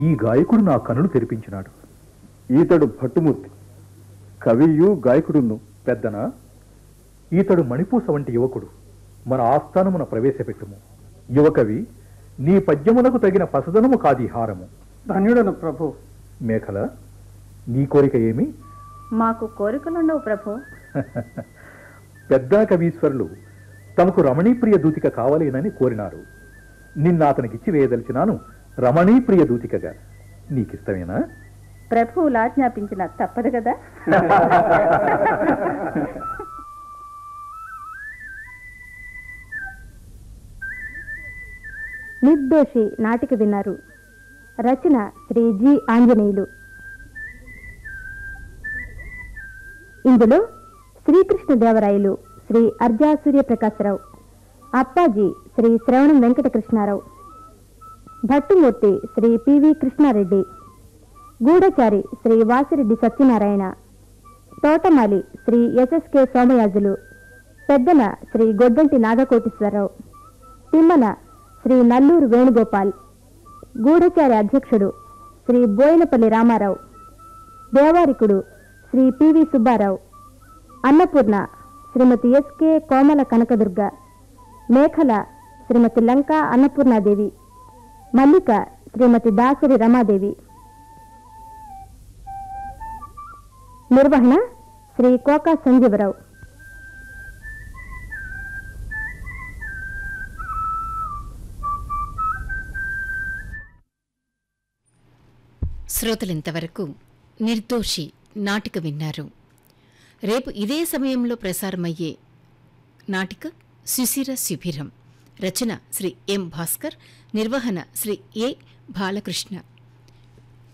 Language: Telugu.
ఈ గాయకుడు నా కనులు తెరిపించినాడు ఈతడు భట్టుమూర్తి కవియు గాయకుడును పెద్దన ఈతడు మణిపూస వంటి యువకుడు మన ఆస్థానమున ప్రవేశపెట్టుము యువకవి నీ పద్యమునకు తగిన పసదనము కాది హారము ధన్యుడను ప్రభు మేఖల నీ కోరిక ఏమి మాకు కోరికలుండవు ప్రభు పెద్ద కవీశ్వరులు తమకు రమణీప్రియ దూతిక కావలేనని కోరినారు నిన్న అతనికిచ్చి వేయదలిచినాను రమణీప్రియ దూతికగా నీకిష్టమేనా ప్రభువులు ఆజ్ఞాపించిన తప్పదు కదా నిర్దోషి నాటిక విన్నారు రచన శ్రీ జి ఆంజనేయులు ఇందులో శ్రీకృష్ణదేవరాయలు శ్రీ అర్జా సూర్యప్రకాశరావు అప్పాజీ శ్రీ శ్రవణం వెంకటకృష్ణారావు భట్టుమూర్తి శ్రీ పివి కృష్ణారెడ్డి గూఢచారి శ్రీ వాసిరెడ్డి సత్యనారాయణ తోటమాలి శ్రీ ఎస్ఎస్కే సోమయాజులు పెద్దన శ్రీ గొడ్డంటి నాగకోటేశ్వరరావు తిమ్మన శ్రీ నల్లూరు వేణుగోపాల్ గూఢచారి అధ్యక్షుడు శ్రీ బోయినపల్లి రామారావు దేవారికుడు శ్రీ పివి సుబ్బారావు అన్నపూర్ణ శ్రీమతి ఎస్కే కోమల కనకదుర్గ మేఖల శ్రీమతి లంకా అన్నపూర్ణాదేవి మల్లిక శ్రీమతి దాసరి రమాదేవి నిర్వహణ శ్రీ కోకా సంజీవరావు శ్రోతలింతవరకు నిర్దోషి నాటిక విన్నారు రేపు ఇదే సమయంలో ప్రసారమయ్యే నాటిక సుశిర శిబిరం రచన శ్రీ ఎం భాస్కర్ నిర్వహణ శ్రీ ఏ బాలకృష్ణ